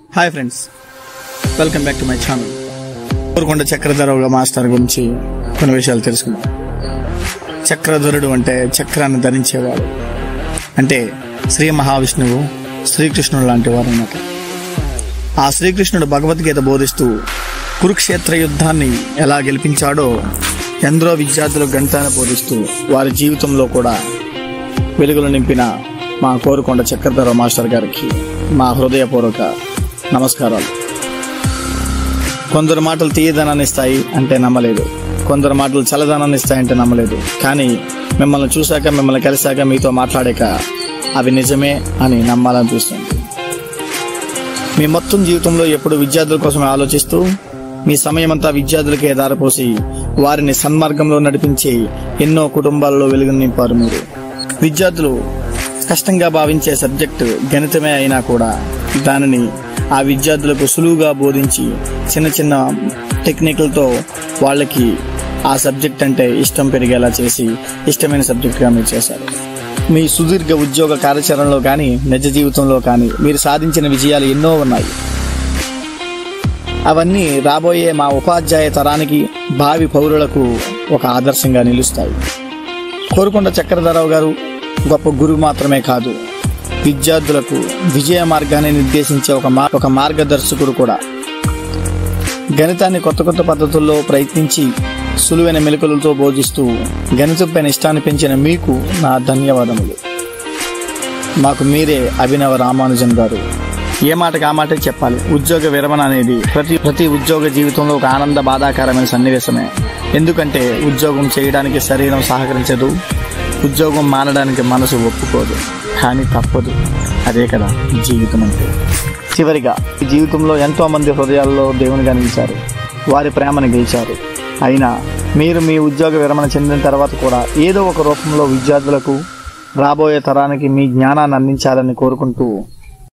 hi friends welcome back to my channel Korukonda Chakradhara master గురించి కొన్ని విషయాలు తెలుసుకుందాం చక్రధరుడు అంటే చక్రాన్ని ధరించేవాడు అంటే శ్రీ మహావిష్ణువు శ్రీకృష్ణుడు లాంటి వారు అన్నమాట ఆ శ్రీకృష్ణుడు భగవద్గీత బోధిస్తూ కురుక్షేత్ర యుద్ధాన్ని ఎలా గెలిపించాడో ఎందరో విద్యార్థులు గణితాన్ని బోధిస్తూ వారి జీవితంలో కూడా వెలుగులు నింపిన మా కోరుకొండ చక్రధర మాస్టర్ గారికి మా హృదయపూర్వక నమస్కారాలు కొందరు మాటలు తీయదనాన్ని ఇస్తాయి అంటే నమ్మలేదు కొందరు మాటలు చల్లదనాన్ని ఇస్తాయంటే నమ్మలేదు కానీ మిమ్మల్ని చూశాక మిమ్మల్ని కలిశాక మీతో మాట్లాడాక అవి నిజమే అని నమ్మాలనిపిస్తుంది మీ మొత్తం జీవితంలో ఎప్పుడు విద్యార్థుల కోసం ఆలోచిస్తూ మీ సమయమంతా విద్యార్థులకే దారపోసి వారిని సన్మార్గంలో నడిపించి ఎన్నో కుటుంబాలలో వెలుగు నింపారు మీరు విద్యార్థులు కష్టంగా భావించే సబ్జెక్టు గణితమే అయినా కూడా దానిని ఆ విద్యార్థులకు సులువుగా బోధించి చిన్న చిన్న టెక్నిక్లతో వాళ్ళకి ఆ సబ్జెక్ట్ అంటే ఇష్టం పెరిగేలా చేసి ఇష్టమైన సబ్జెక్టుగా మీరు చేశారు మీ సుదీర్ఘ ఉద్యోగ కార్యాచరణలో కానీ నిజ జీవితంలో కానీ మీరు సాధించిన విజయాలు ఎన్నో ఉన్నాయి అవన్నీ రాబోయే మా ఉపాధ్యాయ తరానికి భావి పౌరులకు ఒక ఆదర్శంగా నిలుస్తాయి కోరుకొండ చక్రధరరావు గారు గొప్ప గురువు మాత్రమే కాదు విద్యార్థులకు విజయ మార్గాన్ని నిర్దేశించే ఒక మా ఒక మార్గదర్శకుడు కూడా గణితాన్ని కొత్త కొత్త పద్ధతుల్లో ప్రయత్నించి సులువైన మెలకులతో బోధిస్తూ గణితంపైన ఇష్టాన్ని పెంచిన మీకు నా ధన్యవాదములు మాకు మీరే అభినవ రామానుజన్ గారు ఏ మాటకి ఆ మాటే చెప్పాలి ఉద్యోగ విరమణ అనేది ప్రతి ప్రతి ఉద్యోగ జీవితంలో ఒక ఆనంద బాధాకరమైన సన్నివేశమే ఎందుకంటే ఉద్యోగం చేయడానికి శరీరం సహకరించదు ఉద్యోగం మానడానికి మనసు ఒప్పుకోదు కానీ తప్పదు అదే కదా జీవితం అంటే చివరిగా ఈ జీవితంలో ఎంతో మంది హృదయాల్లో దేవుని గణించారు వారి ప్రేమను గెలిచారు అయినా మీరు మీ ఉద్యోగ విరమణ చెందిన తర్వాత కూడా ఏదో ఒక రూపంలో విద్యార్థులకు రాబోయే తరానికి మీ జ్ఞానాన్ని అందించాలని కోరుకుంటూ